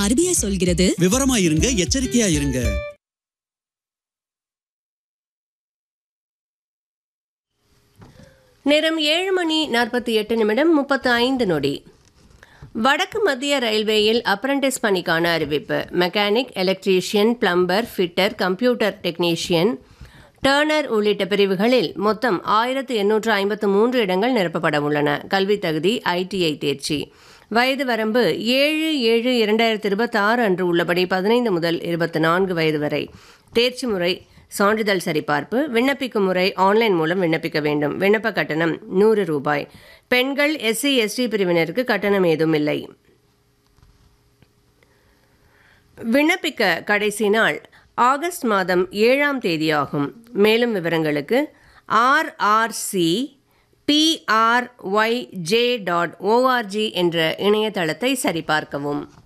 RBI சொல்கிறது விவரமா இருங்க எச்சரிக்கையா இருங்க நேரம் ஏழு மணி நாற்பத்தி எட்டு நிமிடம் முப்பத்து ஐந்து நொடி வடக்கு மத்திய ரயில்வேயில் அப்ரண்டிஸ் பணிக்கான அறிவிப்பு mechanic electrician plumber fitter computer technician turner உள்ளிட்ட பிரிவுகளில் மொத்தம் ஆயிரத்து எண்ணூற்று ஐம்பத்து மூன்று இடங்கள் நிரப்பப்பட உள்ளன கல்வி தகுதி ஐடிஐ தேர்ச்சி வயது வரம்பு ஏழு ஏழு இரண்டாயிரத்தி இருபத்தி ஆறு அன்று உள்ளபடி பதினைந்து முதல் இருபத்தி நான்கு வயது வரை தேர்ச்சி முறை சான்றிதழ் சரிபார்ப்பு விண்ணப்பிக்கும் முறை ஆன்லைன் மூலம் விண்ணப்பிக்க வேண்டும் விண்ணப்ப கட்டணம் நூறு ரூபாய் பெண்கள் எஸ்சி எஸ்டி பிரிவினருக்கு கட்டணம் ஏதும் இல்லை விண்ணப்பிக்க கடைசி நாள் ஆகஸ்ட் மாதம் ஏழாம் தேதியாகும் மேலும் விவரங்களுக்கு ஆர்ஆர்சி பிஆர்ஒய்ஜே டாட் ஓஆர்ஜி என்ற இணையதளத்தை சரிபார்க்கவும்